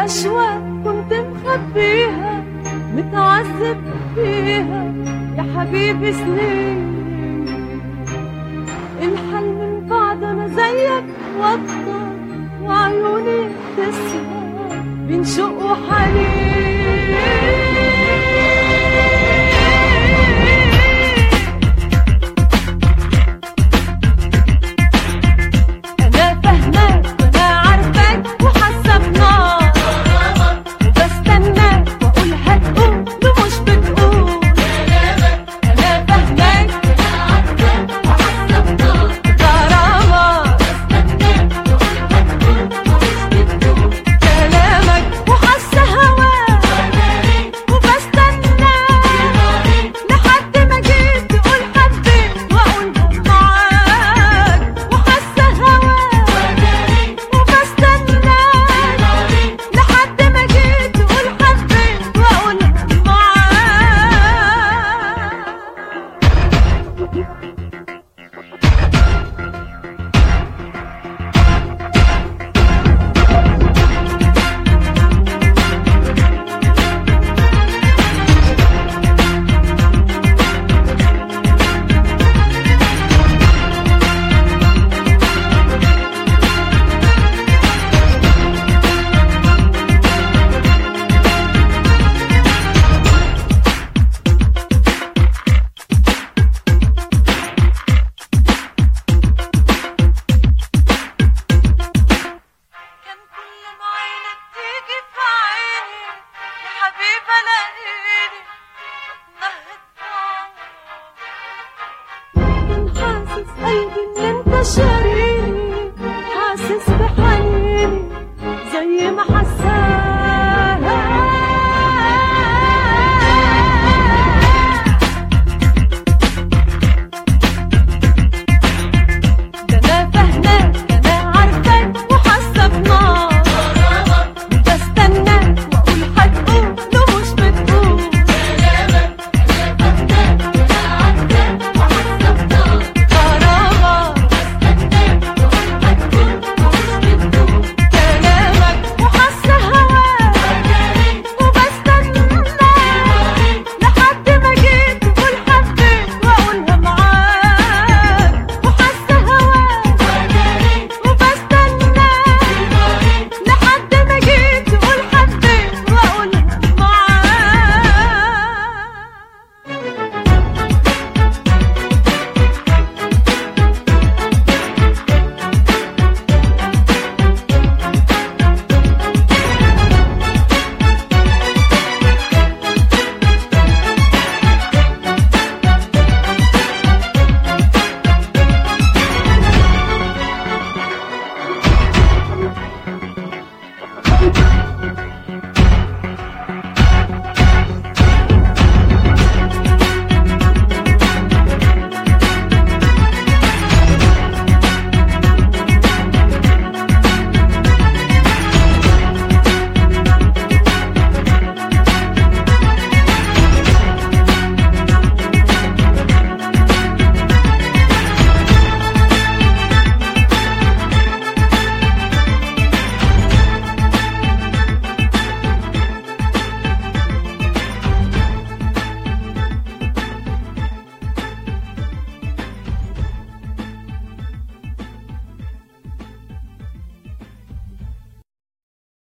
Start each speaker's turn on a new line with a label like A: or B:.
A: الأشواق كنت مخبيها متعذب فيها يا حبيبي سنين الحل من بعد أنا زيك وطى وعيوني تسهر بين شوق وحنين أنا فاهماك وأنا عارفاك وحاسة بنار وبستناك وأقول هتقول ومش بتقول أنا فاهماك غرامة كلامك وحاسة هواك وبستناك لحد ما جيت تقول حبيت وأقول معاك وحاسة هواك وبستناك لحد ما جيت تقول حبيت وأقول معاك كان كل ما عينك تيجي في عيني يا حبيبي الاقيني نهت كان حاسس قلبي ان انت شريك